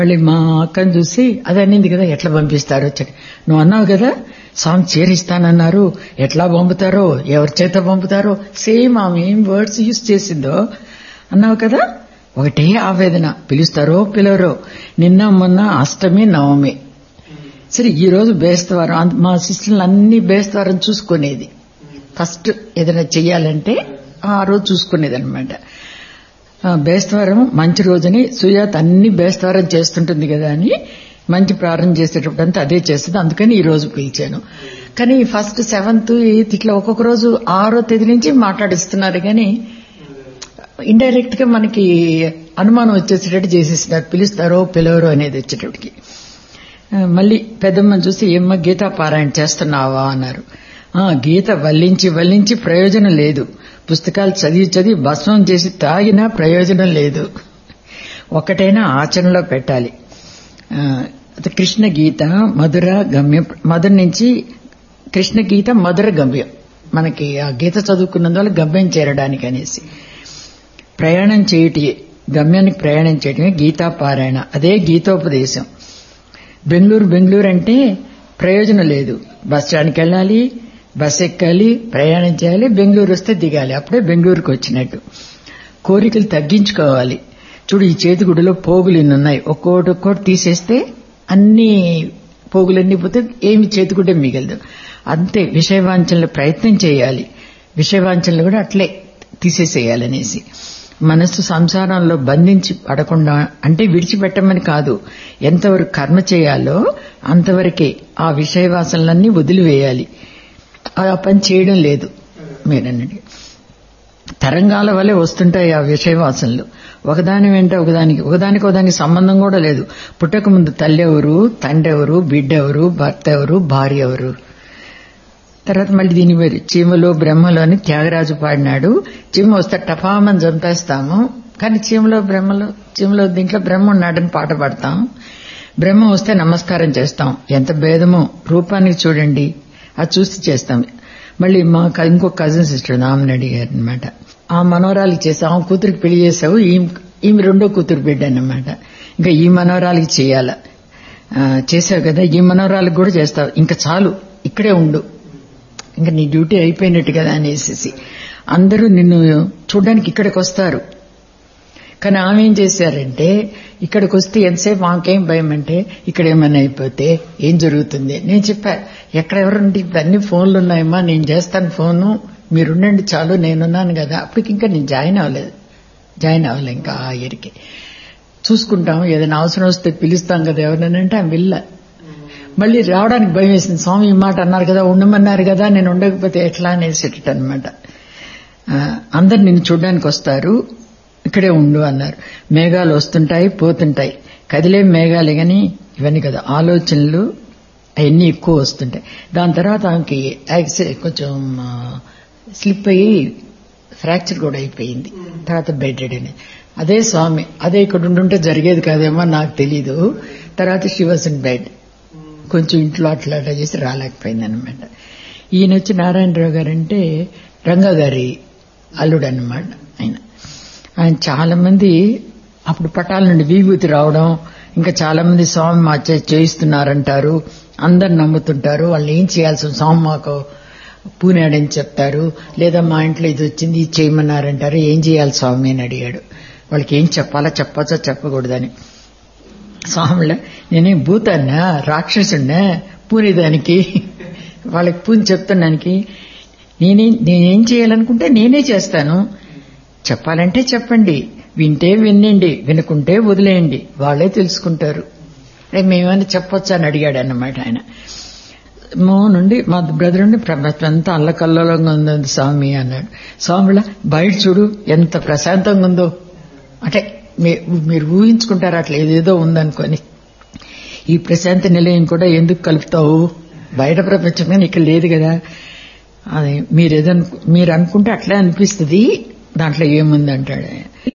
మళ్ళీ మా అక్కని చూసి అది అనింది కదా ఎట్లా పంపిస్తారో చెప్పి నువ్వు అన్నావు కదా స్వామి చేరిస్తానన్నారు ఎట్లా పంపుతారో ఎవరి చేత పంపుతారో సేమ్ ఆమె ఏం వర్డ్స్ యూజ్ చేసిందో అన్నావు కదా ఒకటే ఆవేదన పిలుస్తారో పిలవరో నిన్న మొన్న అష్టమి నవమి సరే ఈ రోజు బేస్తవారం అంత- మా సిస్టర్లు అన్ని బేస్తవారం చూసుకునేది ఫస్ట్ ఏదైనా చెయ్యాలంటే ఆ రోజు చూసుకునేది అనమాట బేస్తవారం మంచి రోజుని సుజాత అన్ని బేస్తవారం చేస్తుంటుంది కదా అని మంచి ప్రారంభం చేసేటప్పుడు అంతా అదే చేస్తుంది అందుకని ఈ రోజు పిలిచాను కానీ ఫస్ట్ సెవెంత్ ఎయిత్ ఇట్లా ఒక్కొక్క రోజు ఆరో తేదీ నుంచి మాట్లాడిస్తున్నారు కానీ ఇండైరెక్ట్ గా మనకి అనుమానం వచ్చేసేటట్టు చేసేసినారు పిలుస్తారో పిలవరో అనేది వచ్చేటప్పటికి ఆ, మళ్ళీ పెద్దమ్మ చూసి ఏమ్మ గీతా పారాయణ చేస్తున్నావా అన్నారు ఆ గీత వల్లించి వల్లించి ప్రయోజనం లేదు పుస్తకాలు చదివి చదివి భస్మం చేసి తాగినా ప్రయోజనం లేదు ఒకటైనా ఆచరణలో పెట్టాలి ఆ, అది కృష్ణ గీత మధుర గమ్యం మధుర నుంచి కృష్ణ గీత మధుర గమ్యం మనకి ఆ గీత చదువుకున్నందువల్ల గమ్యం చేరడానికి అనేసి ప్రయాణం చేయటి గమ్యానికి ప్రయాణం చేయటమే గీతా పారాయణ అదే గీతోపదేశం బెంగళూరు బెంగళూరు అంటే ప్రయోజనం లేదు బస్ స్టాండ్కి వెళ్ళాలి బస్ ఎక్కాలి ప్రయాణం చేయాలి బెంగళూరు వస్తే దిగాలి అప్పుడే బెంగళూరుకి వచ్చినట్టు కోరికలు తగ్గించుకోవాలి చూడు ఈ చేతిగుడిలో పోగులు ఇన్ని ఉన్నాయి ఒక్కోటి ఒక్కోటి తీసేస్తే అన్ని పోగులన్నీ పోతే ఏమి చేతిగుడ్డే మిగలదు అంతే విషయవాంఛనలు ప్రయత్నం చేయాలి విషయవాంఛనలు కూడా అట్లే తీసేసేయాలనేసి మనస్సు సంసారంలో బంధించి పడకుండా అంటే విడిచిపెట్టమని కాదు ఎంతవరకు కర్మ చేయాలో అంతవరకే ఆ విషయవాసనలన్నీ వదిలివేయాలి ఆ పని చేయడం లేదు మీరన్నది తరంగాల వల్లే వస్తుంటాయి ఆ విషయవాసనలు ఒకదాని వెంట ఒకదానికి ఒకదానికి ఒకదానికి సంబంధం కూడా లేదు పుట్టక ముందు తల్లి ఎవరు తండ్రి ఎవరు బిడ్డ ఎవరు భర్త ఎవరు భార్య ఎవరు తర్వాత మళ్ళీ దీని పేరు చీమలో బ్రహ్మలో అని త్యాగరాజు పాడినాడు చీమ వస్తే టపామని చంపేస్తాము కానీ చీమలో బ్రహ్మలో చీమలో దీంట్లో బ్రహ్మ ఉన్నాడని పాట పాడతాం బ్రహ్మ వస్తే నమస్కారం చేస్తాం ఎంత భేదమో రూపానికి చూడండి అది చూసి చేస్తాం మళ్ళీ మా క- ఇంకో కజిన్ సిస్టర్ ఆమెను అడిగారు అనమాట ఆ మనోరాలకి చేసావు ఆ కూతురికి పెళ్లి చేసావు ఈమె ఈమె రెండో కూతురు బిడ్డ అన్నమాట ఇంకా ఈ మనోరాలకి చేయాల ఆ, చేసావు కదా ఈ మనోరాలకు కూడా చేస్తావు ఇంకా చాలు ఇక్కడే ఉండు ఇంకా నీ డ్యూటీ అయిపోయినట్టు కదా అనేసి అందరూ నిన్ను చూడడానికి ఇక్కడికి వస్తారు కానీ ఆమె ఏం చేశారంటే ఇక్కడికి వస్తే ఎంతసేపు ఆమెకేం భయం అంటే ఇక్కడ ఏమైనా అయిపోతే ఏం జరుగుతుంది నేను చెప్పా ఎక్కడ ఎవరుండి ఇవన్నీ ఫోన్లు ఉన్నాయమ్మా నేను చేస్తాను ఫోను మీరుండండి చాలు నేనున్నాను కదా అప్పటికి ఇంకా నేను జాయిన్ అవ్వలేదు జాయిన్ అవ్వలే ఇంకా ఆ ఇయర్కి చూసుకుంటాం ఏదైనా అవసరం వస్తే పిలుస్తాం కదా ఎవరినంటే ఆమె వెళ్ళ మళ్ళీ రావడానికి భయం వేసింది స్వామి ఈ మాట అన్నారు కదా ఉండమన్నారు కదా నేను ఉండకపోతే ఎట్లా అనేసేటట్టు అనమాట అందరు నిన్ను చూడడానికి వస్తారు ఇక్కడే ఉండు అన్నారు మేఘాలు వస్తుంటాయి పోతుంటాయి కదిలే మేఘాలే గాని ఇవన్నీ కదా ఆలోచనలు అవన్నీ ఎక్కువ వస్తుంటాయి దాని తర్వాత ఆమెకి యాక్సి- కొంచెం స్లిప్ అయ్యి ఫ్రాక్చర్ కూడా అయిపోయింది తర్వాత బెడ్ రెడ్ అని అదే స్వామి అదే ఇక్కడ ఉండుంటే జరిగేది కాదేమో నాకు తెలీదు తర్వాత షీ వాజ్ ఇన్ బెడ్ కొంచెం ఇంట్లో అట్లా అట్లా చేసి రాలేకపోయింది అనమాట ఈయన వచ్చి నారాయణరావు గారు అంటే రంగా గారి అల్లుడు అనమాట ఆయన ఆయన చాలా మంది అప్పుడు పటాల నుండి విభూతి రావడం ఇంకా చాలా మంది స్వామి మా చే- చేయిస్తున్నారంటారు అందరు నమ్ముతుంటారు వాళ్ళు ఏం చేయాల్సి స్వామి మాకు పూనాడని చెప్తారు లేదా మా ఇంట్లో ఇది వచ్చింది ఇది చేయమన్నారంటారు ఏం చేయాలి స్వామి అని అడిగాడు వాళ్ళకి ఏం చెప్పాలా చెప్పచ్చా చెప్పకూడదని స్వాముల నేనేం భూతాన్నా రాక్షసున్నా పూనేదానికి వాళ్ళకి పూని చెప్తున్నానికి నేనే నేనేం చేయాలనుకుంటే నేనే చేస్తాను చెప్పాలంటే చెప్పండి వింటే వినండి వినుకుంటే వదిలేయండి వాళ్ళే తెలుసుకుంటారు రేపు మేమని చెప్పొచ్చా అని అడిగాడు అన్నమాట ఆయన మో నుండి మా బ్రదర్ నుండి ప్రపంచం అంతా అల్లకల్లోలంగా ఉంది స్వామి అన్నాడు స్వామిలా బయట చూడు ఎంత ప్రశాంతంగా ఉందో అంటే మీ- మీరు ఊహించుకుంటారు అట్లా ఏదేదో ఉందనుకొని ఈ ప్రశాంత నిలయం కూడా ఎందుకు కలుపుతావు బయట ప్రపంచమే ఇక్కడ లేదు కదా అది మీరు ఏదను మీరు అనుకుంటే అట్లే అనిపిస్తుంది దాంట్లో ఏముంది అంటాడు ఆయన.